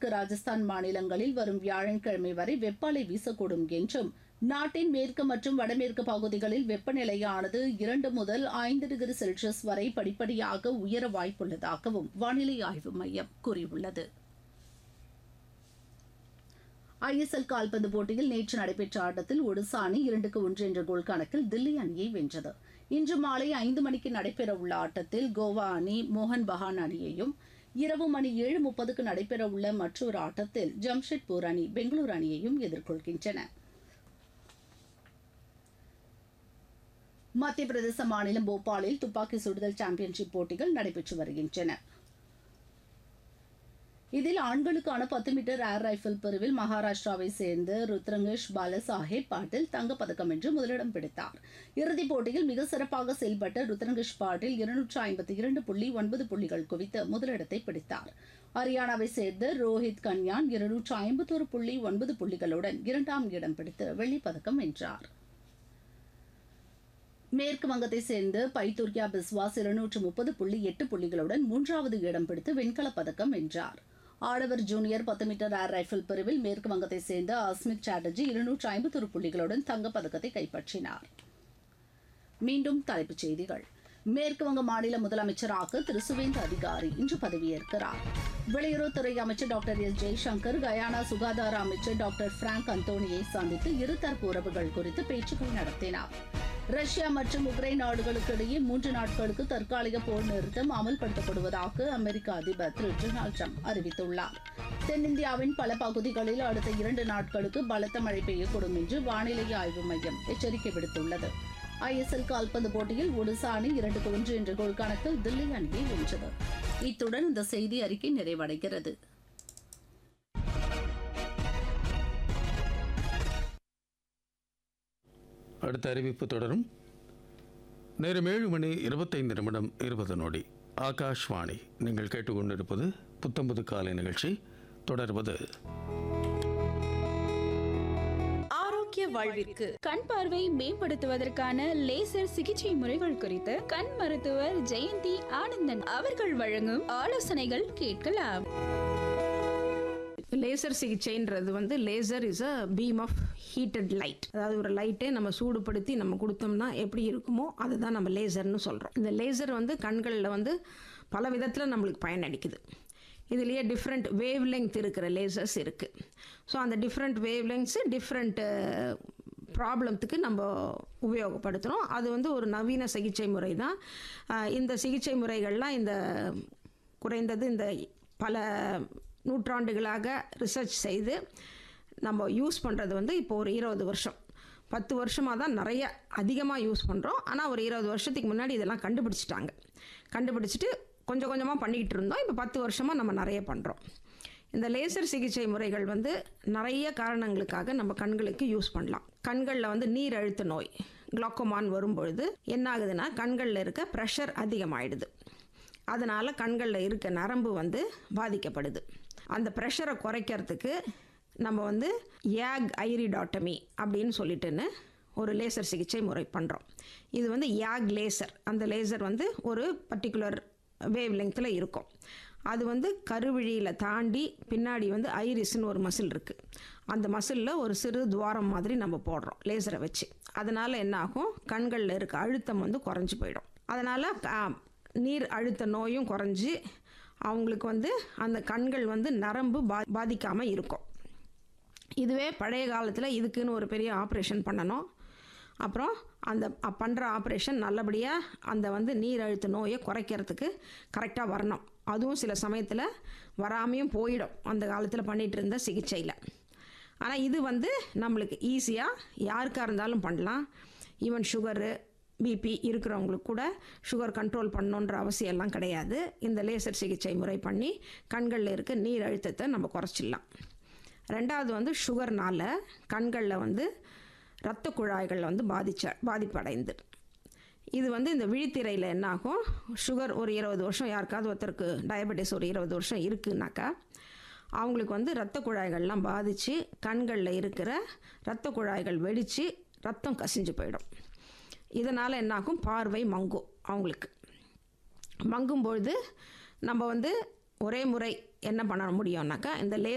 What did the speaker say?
ராஜஸ்தான் மாநிலங்களில் வரும் வியாழக்கிழமை வரை வெப்ப அலை வீசக்கூடும் என்றும் நாட்டின் மேற்கு மற்றும் வடமேற்கு பகுதிகளில் வெப்பநிலையானது இரண்டு முதல் ஐந்து டிகிரி செல்சியஸ் வரை படிப்படியாக உயர வாய்ப்புள்ளதாகவும் வானிலை ஆய்வு மையம் கூறியுள்ளது ஐஎஸ்எல் கால்பந்து போட்டியில் நேற்று நடைபெற்ற ஆட்டத்தில் ஒடிசா அணி இரண்டுக்கு ஒன்று என்ற கோல் கணக்கில் தில்லி அணியை வென்றது இன்று மாலை ஐந்து மணிக்கு நடைபெறவுள்ள ஆட்டத்தில் கோவா அணி மோகன் பகான் அணியையும் இரவு மணி ஏழு முப்பதுக்கு நடைபெறவுள்ள மற்றொரு ஆட்டத்தில் ஜம்ஷெட்பூர் அணி பெங்களூரு அணியையும் எதிர்கொள்கின்றன மத்திய பிரதேச மாநிலம் போபாலில் துப்பாக்கி சுடுதல் சாம்பியன்ஷிப் போட்டிகள் நடைபெற்று வருகின்றன இதில் ஆண்களுக்கான பத்து மீட்டர் ஏர் ரைஃபிள் பிரிவில் மகாராஷ்டிராவை சேர்ந்த ருத்ரங்கேஷ் பாலசாஹேப் பாட்டில் தங்கப்பதக்கம் வென்று முதலிடம் பிடித்தார் இறுதிப் போட்டியில் மிக சிறப்பாக செயல்பட்ட ருத்ரங்கேஷ் பாட்டில் இருநூற்று ஐம்பத்தி இரண்டு புள்ளி ஒன்பது புள்ளிகள் குவித்து முதலிடத்தை பிடித்தார் ஹரியானாவை சேர்ந்த ரோஹித் கன்யான் இருநூற்று ஐம்பத்தொரு புள்ளி ஒன்பது புள்ளிகளுடன் இரண்டாம் இடம் பிடித்து வெள்ளிப் பதக்கம் வென்றார் மேற்கு வங்கத்தை சேர்ந்த பைத்துர்கியா பிஸ்வாஸ் இருநூற்று முப்பது புள்ளி எட்டு புள்ளிகளுடன் மூன்றாவது இடம் பிடித்து வெண்கலப் பதக்கம் வென்றார் ஆடவர் ஜூனியர் பத்து மீட்டர் ஏர் ரைஃபிள் பிரிவில் மேற்கு வங்கத்தை சேர்ந்த அஸ்மித் சாட்டர்ஜி இருநூற்று ஐம்பத்தொரு புள்ளிகளுடன் தங்கப்பதக்கத்தை கைப்பற்றினார் மீண்டும் தலைப்புச் செய்திகள் மேற்கு வங்க மாநில முதலமைச்சராக திரு சுவேந்த அதிகாரி இன்று பதவியேற்கிறார் வெளியுறவுத்துறை அமைச்சர் டாக்டர் எஸ் ஜெய்சங்கர் கயானா சுகாதார அமைச்சர் டாக்டர் பிராங்க் அந்தோனியை சந்தித்து இருதரப்பு உறவுகள் குறித்து பேச்சுக்கள் நடத்தினார் ரஷ்யா மற்றும் உக்ரைன் நாடுகளுக்கு இடையே மூன்று நாட்களுக்கு தற்காலிக போர் நிறுத்தம் அமல்படுத்தப்படுவதாக அமெரிக்க அதிபர் திரு டொனால்டு ட்ரம்ப் அறிவித்துள்ளார் தென்னிந்தியாவின் பல பகுதிகளில் அடுத்த இரண்டு நாட்களுக்கு பலத்த மழை பெய்யக்கூடும் என்று வானிலை ஆய்வு மையம் எச்சரிக்கை விடுத்துள்ளது ஐஎஸ்எல் கால்பந்து போட்டியில் ஒடிசா அணி இரண்டுக்கு ஒன்று என்ற கோல் கணக்கில் தில்லி அணியை வென்றது இத்துடன் இந்த செய்தி அறிக்கை நிறைவடைகிறது அடுத்த அறிவிப்பு தொடரும் நேரம் ஏழு மணி இருபத்தைந்து நிமிடம் இருபது நொடி ஆகாஷ்வாணி நீங்கள் கேட்டுக்கொண்டிருப்பது புத்தம்புது காலை நிகழ்ச்சி தொடர்வது ஆரோக்கிய வாழ்விற்கு கண் பார்வை மேம்படுத்துவதற்கான லேசர் சிகிச்சை முறைகள் குறித்து கண் மருத்துவர் ஜெயந்தி ஆனந்தன் அவர்கள் வழங்கும் ஆலோசனைகள் கேட்கலாம் லேசர் சிகிச்சைன்றது வந்து laser is a beam of heated light அதாவது ஒரு லைட்டை நம்ம சூடுபடுத்தி நம்ம கொடுத்தோம்னா எப்படி இருக்குமோ அதுதான் நம்ம லேசர்னு சொல்கிறோம் இந்த லேசர் வந்து கண்களில் வந்து பல விதத்தில் நம்மளுக்கு பயனளிக்குது இதுலேயே டிஃப்ரெண்ட் வேவ் லெங்த் இருக்கிற லேசர்ஸ் இருக்குது ஸோ அந்த டிஃப்ரெண்ட் வேவ் லெங்க்ஸு டிஃப்ரெண்ட் ப்ராப்ளத்துக்கு நம்ம உபயோகப்படுத்துகிறோம் அது வந்து ஒரு நவீன சிகிச்சை முறை தான் அஹ் இந்த சிகிச்சை முறைகள்லாம் இந்த குறைந்தது இந்த பல நூற்றாண்டுகளாக ரிசர்ச் செய்து நம்ம யூஸ் பண்ணுறது வந்து இப்போ ஒரு இருபது வருஷம் பத்து வருஷமாக தான் நிறைய அதிகமாக யூஸ் பண்ணுறோம் ஆனால் ஒரு இருபது வருஷத்துக்கு முன்னாடி இதெல்லாம் கண்டுபிடிச்சிட்டாங்க கண்டுபிடிச்சிட்டு கொஞ்சம் கொஞ்சமாக பண்ணிக்கிட்டு இருந்தோம் இப்போ பத்து வருஷமாக நம்ம நிறைய பண்ணுறோம் இந்த லேசர் சிகிச்சை முறைகள் வந்து நிறைய காரணங்களுக்காக நம்ம கண்களுக்கு யூஸ் பண்ணலாம் கண்களில் வந்து நீர் அழுத்த நோய் குளோக்கோமான் வரும்பொழுது என்ன ஆகுதுன்னா கண்களில் இருக்க ப்ரெஷர் அதிகமாயிடுது அதனால் கண்களில் இருக்க நரம்பு வந்து பாதிக்கப்படுது அந்த ப்ரெஷரை குறைக்கிறதுக்கு நம்ம வந்து ஏக் ஐரிடாட்டமி அப்படின்னு சொல்லிட்டுன்னு ஒரு லேசர் சிகிச்சை முறை பண்ணுறோம் இது வந்து யாக் லேசர் அந்த லேசர் வந்து ஒரு பர்டிகுலர் வேவ் லெங்த்தில் இருக்கும் அது வந்து கருவிழியில் தாண்டி பின்னாடி வந்து ஐரிஸ்னு ஒரு மசில் இருக்குது அந்த மசிலில் ஒரு சிறு துவாரம் மாதிரி நம்ம போடுறோம் லேசரை வச்சு அதனால் என்ன ஆகும் கண்களில் இருக்க அழுத்தம் வந்து குறைஞ்சி போயிடும் அதனால் நீர் அழுத்த நோயும் குறைஞ்சி அவங்களுக்கு வந்து அந்த கண்கள் வந்து நரம்பு பா பாதிக்காமல் இருக்கும் இதுவே பழைய காலத்தில் இதுக்குன்னு ஒரு பெரிய ஆப்ரேஷன் பண்ணணும் அப்புறம் அந்த பண்ணுற ஆப்ரேஷன் நல்லபடியாக அந்த வந்து நீர் அழுத்த நோயை குறைக்கிறதுக்கு கரெக்டாக வரணும் அதுவும் சில சமயத்தில் வராமையும் போயிடும் அந்த காலத்தில் பண்ணிகிட்டு இருந்த சிகிச்சையில் ஆனால் இது வந்து நம்மளுக்கு ஈஸியாக யாருக்காக இருந்தாலும் பண்ணலாம் ஈவன் சுகரு பிபி இருக்கிறவங்களுக்கு கூட சுகர் கண்ட்ரோல் பண்ணணுன்ற அவசியம் எல்லாம் கிடையாது இந்த லேசர் சிகிச்சை முறை பண்ணி கண்களில் இருக்க நீர் அழுத்தத்தை நம்ம குறைச்சிடலாம் ரெண்டாவது வந்து சுகர்னால் கண்களில் வந்து இரத்த குழாய்கள் வந்து பாதிச்ச பாதிப்படைந்து இது வந்து இந்த விழித்திரையில் என்ன ஆகும் சுகர் ஒரு இருபது வருஷம் யாருக்காவது ஒருத்தருக்கு டயபெட்டிஸ் ஒரு இருபது வருஷம் இருக்குனாக்கா அவங்களுக்கு வந்து இரத்த குழாய்கள்லாம் பாதித்து கண்களில் இருக்கிற இரத்த குழாய்கள் வெடித்து ரத்தம் கசிஞ்சு போயிடும் இதனால் என்னாகும் பார்வை மங்கும் அவங்களுக்கு மங்கும்பொழுது நம்ம வந்து ஒரே முறை என்ன பண்ண முடியும்னாக்கா இந்த லே